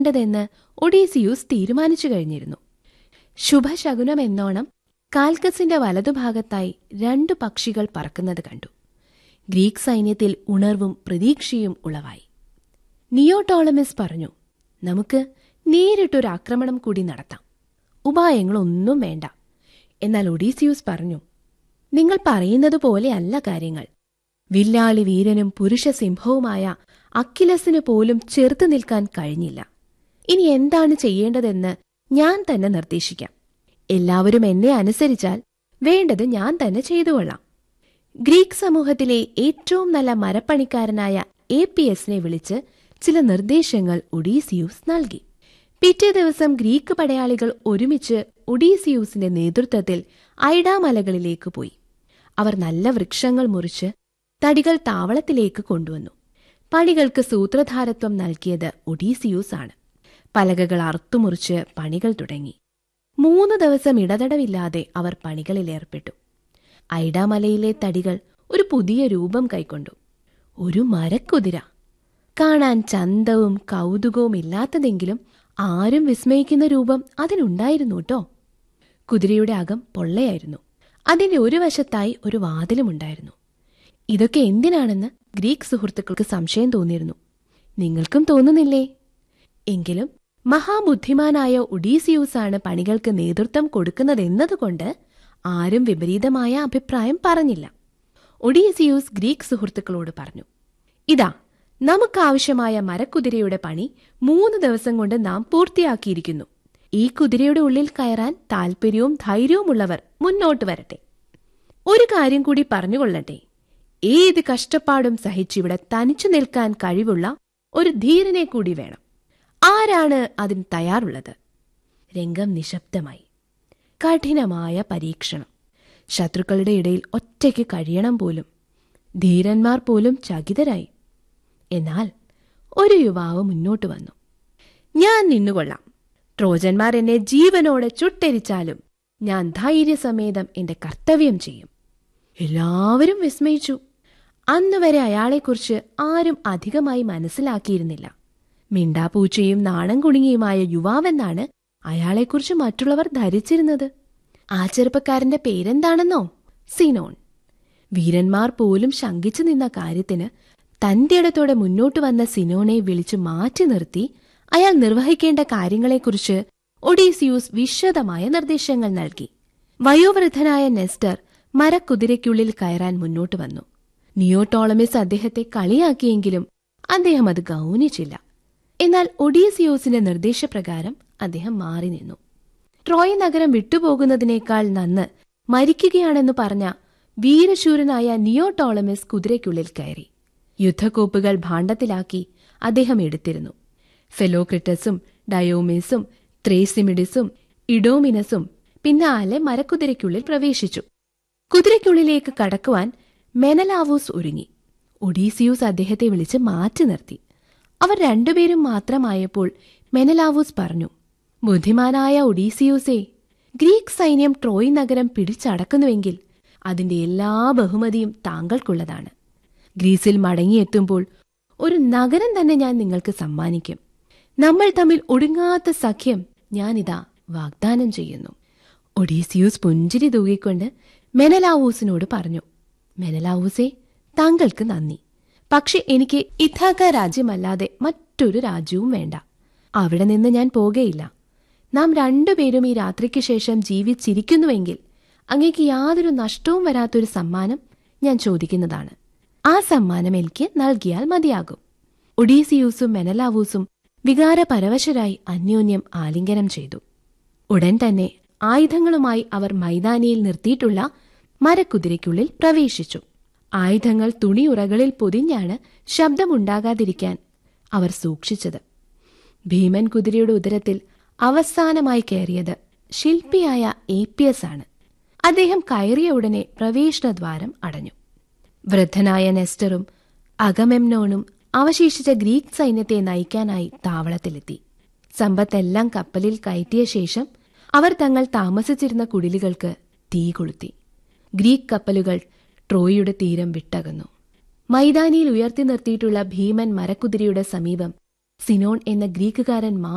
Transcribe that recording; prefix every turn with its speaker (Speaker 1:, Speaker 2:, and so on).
Speaker 1: ണ്ടതെന്ന് Odysseus തീരുമാനിച്ചു കഴിഞ്ഞിരുന്നു ശുഭശകുനമെന്നോണം കാൽക്കസിന്റെ വലതുഭാഗത്തായി രണ്ടു പക്ഷികൾ പറക്കുന്നത് കണ്ടു ഗ്രീക്ക് സൈന്യത്തിൽ ഉണർവും പ്രതീക്ഷയും ഉളവായി നിയോടോളമിസ് പറഞ്ഞു നമുക്ക് നേരിട്ടൊരു ആക്രമണം കൂടി നടത്താം ഉപായങ്ങളൊന്നും വേണ്ട എന്നാൽ ഒഡീസിയൂസ് പറഞ്ഞു നിങ്ങൾ പറയുന്നത് പോലെയല്ല കാര്യങ്ങൾ വില്ലാളി വീരനും പുരുഷ സിംഹവുമായ അക്കിലസിന് പോലും ചെറുത്തു നിൽക്കാൻ കഴിഞ്ഞില്ല ഇനി എന്താണ് ചെയ്യേണ്ടതെന്ന് ഞാൻ തന്നെ നിർദ്ദേശിക്കാം എല്ലാവരും എന്നെ അനുസരിച്ചാൽ വേണ്ടത് ഞാൻ തന്നെ ചെയ്തുകൊള്ളാം ഗ്രീക്ക് സമൂഹത്തിലെ ഏറ്റവും നല്ല മരപ്പണിക്കാരനായ എ പി എസിനെ വിളിച്ച് ചില നിർദ്ദേശങ്ങൾ ഒഡീസിയൂസ് നൽകി പിറ്റേ ദിവസം ഗ്രീക്ക് പടയാളികൾ ഒരുമിച്ച് ഒഡീസിയൂസിന്റെ നേതൃത്വത്തിൽ ഐഡാമലകളിലേക്ക് പോയി അവർ നല്ല വൃക്ഷങ്ങൾ മുറിച്ച് തടികൾ താവളത്തിലേക്ക് കൊണ്ടുവന്നു പണികൾക്ക് സൂത്രധാരത്വം നൽകിയത് ഒഡീസിയൂസ് ആണ് പലകകൾ അറുത്തുമുറിച്ച് പണികൾ തുടങ്ങി മൂന്ന് ദിവസം ഇടതടവില്ലാതെ അവർ പണികളിലേർപ്പെട്ടു ഐഡാമലയിലെ തടികൾ ഒരു പുതിയ രൂപം കൈക്കൊണ്ടു ഒരു മരക്കുതിര കാണാൻ ചന്തവും കൗതുകവും ഇല്ലാത്തതെങ്കിലും ആരും വിസ്മയിക്കുന്ന രൂപം അതിനുണ്ടായിരുന്നു കേട്ടോ കുതിരയുടെ അകം പൊള്ളയായിരുന്നു അതിന്റെ ഒരു വശത്തായി ഒരു വാതിലുമുണ്ടായിരുന്നു ഇതൊക്കെ എന്തിനാണെന്ന് ഗ്രീക്ക് സുഹൃത്തുക്കൾക്ക് സംശയം തോന്നിയിരുന്നു നിങ്ങൾക്കും തോന്നുന്നില്ലേ എങ്കിലും മഹാബുദ്ധിമാനായ ഒഡീസിയൂസാണ് പണികൾക്ക് നേതൃത്വം കൊടുക്കുന്നതെന്നതുകൊണ്ട് ആരും വിപരീതമായ അഭിപ്രായം പറഞ്ഞില്ല ഒഡീസിയൂസ് ഗ്രീക്ക് സുഹൃത്തുക്കളോട് പറഞ്ഞു ഇതാ നമുക്കാവശ്യമായ മരക്കുതിരയുടെ പണി മൂന്ന് ദിവസം കൊണ്ട് നാം പൂർത്തിയാക്കിയിരിക്കുന്നു ഈ കുതിരയുടെ ഉള്ളിൽ കയറാൻ താൽപ്പര്യവും ധൈര്യവുമുള്ളവർ മുന്നോട്ട് വരട്ടെ ഒരു കാര്യം കൂടി പറഞ്ഞുകൊള്ളട്ടെ ഏത് കഷ്ടപ്പാടും സഹിച്ചിവിടെ തനിച്ചു നിൽക്കാൻ കഴിവുള്ള ഒരു ധീരനെ കൂടി വേണം ആരാണ് അതിന് തയ്യാറുള്ളത് രംഗം നിശബ്ദമായി കഠിനമായ പരീക്ഷണം ശത്രുക്കളുടെ ഇടയിൽ ഒറ്റയ്ക്ക് കഴിയണം പോലും ധീരന്മാർ പോലും ചകിതരായി എന്നാൽ ഒരു യുവാവ് മുന്നോട്ട് വന്നു ഞാൻ നിന്നുകൊള്ളാം ട്രോജന്മാർ എന്നെ ജീവനോടെ ചുട്ടെരിച്ചാലും ഞാൻ ധൈര്യസമേതം എന്റെ കർത്തവ്യം ചെയ്യും എല്ലാവരും വിസ്മയിച്ചു അന്നുവരെ അയാളെക്കുറിച്ച് ആരും അധികമായി മനസ്സിലാക്കിയിരുന്നില്ല മിണ്ടാപ്പൂച്ചയും നാണം കുണുങ്ങിയുമായ യുവാവെന്നാണ് അയാളെക്കുറിച്ച് മറ്റുള്ളവർ ധരിച്ചിരുന്നത് ആ ചെറുപ്പക്കാരന്റെ പേരെന്താണെന്നോ സിനോൺ വീരന്മാർ പോലും ശങ്കിച്ചു നിന്ന കാര്യത്തിന് തന്റെ ഇടത്തോടെ മുന്നോട്ട് വന്ന സിനോനെ വിളിച്ചു മാറ്റി നിർത്തി അയാൾ നിർവഹിക്കേണ്ട കാര്യങ്ങളെക്കുറിച്ച് ഒഡീസിയൂസ് വിശദമായ നിർദ്ദേശങ്ങൾ നൽകി വയോവൃദ്ധനായ നെസ്റ്റർ മരക്കുതിരയ്ക്കുള്ളിൽ കയറാൻ മുന്നോട്ട് വന്നു നിയോടോളമിസ് അദ്ദേഹത്തെ കളിയാക്കിയെങ്കിലും അദ്ദേഹം അത് ഗൗനിച്ചില്ല എന്നാൽ ഒഡീസിയോസിന്റെ നിർദ്ദേശപ്രകാരം അദ്ദേഹം മാറി നിന്നു ട്രോയ് നഗരം വിട്ടുപോകുന്നതിനേക്കാൾ നന്ന് മരിക്കുകയാണെന്ന് പറഞ്ഞ വീരശൂരനായ നിയോടോളമിസ് കുതിരയ്ക്കുള്ളിൽ കയറി യുദ്ധക്കോപ്പുകൾ ഭാണ്ഡത്തിലാക്കി അദ്ദേഹം എടുത്തിരുന്നു ഫെലോക്രിറ്റസും ഡയോമിസും ത്രേസിമിഡിസും ഇഡോമിനസും പിന്നാലെ മരക്കുതിരയ്ക്കുള്ളിൽ പ്രവേശിച്ചു കുതിരയ്ക്കുള്ളിലേക്ക് കടക്കുവാൻ മെനലാവൂസ് ഒരുങ്ങി ഒഡീസിയൂസ് അദ്ദേഹത്തെ വിളിച്ച് മാറ്റി നിർത്തി അവർ രണ്ടുപേരും മാത്രമായപ്പോൾ മെനലാവൂസ് പറഞ്ഞു ബുദ്ധിമാനായ ഒഡീസിയൂസേ ഗ്രീക്ക് സൈന്യം ട്രോയ് നഗരം പിടിച്ചടക്കുന്നുവെങ്കിൽ അതിന്റെ എല്ലാ ബഹുമതിയും താങ്കൾക്കുള്ളതാണ് ഗ്രീസിൽ മടങ്ങിയെത്തുമ്പോൾ ഒരു നഗരം തന്നെ ഞാൻ നിങ്ങൾക്ക് സമ്മാനിക്കും നമ്മൾ തമ്മിൽ ഒടുങ്ങാത്ത സഖ്യം ഞാനിതാ വാഗ്ദാനം ചെയ്യുന്നു ഒഡീസിയൂസ് പുഞ്ചിരി തൂകിക്കൊണ്ട് മെനലാവൂസിനോട് പറഞ്ഞു മെനലാവൂസേ താങ്കൾക്ക് നന്ദി പക്ഷെ എനിക്ക് ഇഥാക്ക രാജ്യമല്ലാതെ മറ്റൊരു രാജ്യവും വേണ്ട അവിടെ നിന്ന് ഞാൻ പോകയില്ല നാം രണ്ടുപേരും ഈ രാത്രിക്ക് ശേഷം ജീവിച്ചിരിക്കുന്നുവെങ്കിൽ അങ്ങേക്ക് യാതൊരു നഷ്ടവും വരാത്തൊരു സമ്മാനം ഞാൻ ചോദിക്കുന്നതാണ് ആ സമ്മാനം എനിക്ക് നൽകിയാൽ മതിയാകും ഒഡീസിയൂസും മെനലാവൂസും വികാരപരവശരായി അന്യോന്യം ആലിംഗനം ചെയ്തു ഉടൻ തന്നെ ആയുധങ്ങളുമായി അവർ മൈതാനിയിൽ നിർത്തിയിട്ടുള്ള മരക്കുതിരയ്ക്കുള്ളിൽ പ്രവേശിച്ചു ആയുധങ്ങൾ തുണിയുറകളിൽ പൊതിഞ്ഞാണ് ശബ്ദമുണ്ടാകാതിരിക്കാൻ അവർ സൂക്ഷിച്ചത് ഭീമൻ കുതിരയുടെ ഉദരത്തിൽ അവസാനമായി കയറിയത് ശില്പിയായ ഏപ്പിയസ് ആണ് അദ്ദേഹം കയറിയ ഉടനെ പ്രവേശനദ്വാരം അടഞ്ഞു വൃദ്ധനായ നെസ്റ്ററും അഗമെമ്നോണും അവശേഷിച്ച ഗ്രീക്ക് സൈന്യത്തെ നയിക്കാനായി താവളത്തിലെത്തി സമ്പത്തെല്ലാം കപ്പലിൽ കയറ്റിയ ശേഷം അവർ തങ്ങൾ താമസിച്ചിരുന്ന കുടിലുകൾക്ക് തീ കൊളുത്തി ഗ്രീക്ക് കപ്പലുകൾ ട്രോയിയുടെ തീരം വിട്ടകന്നു മൈതാനിയിൽ ഉയർത്തി നിർത്തിയിട്ടുള്ള ഭീമൻ മരക്കുതിരയുടെ സമീപം സിനോൺ എന്ന ഗ്രീക്കുകാരൻ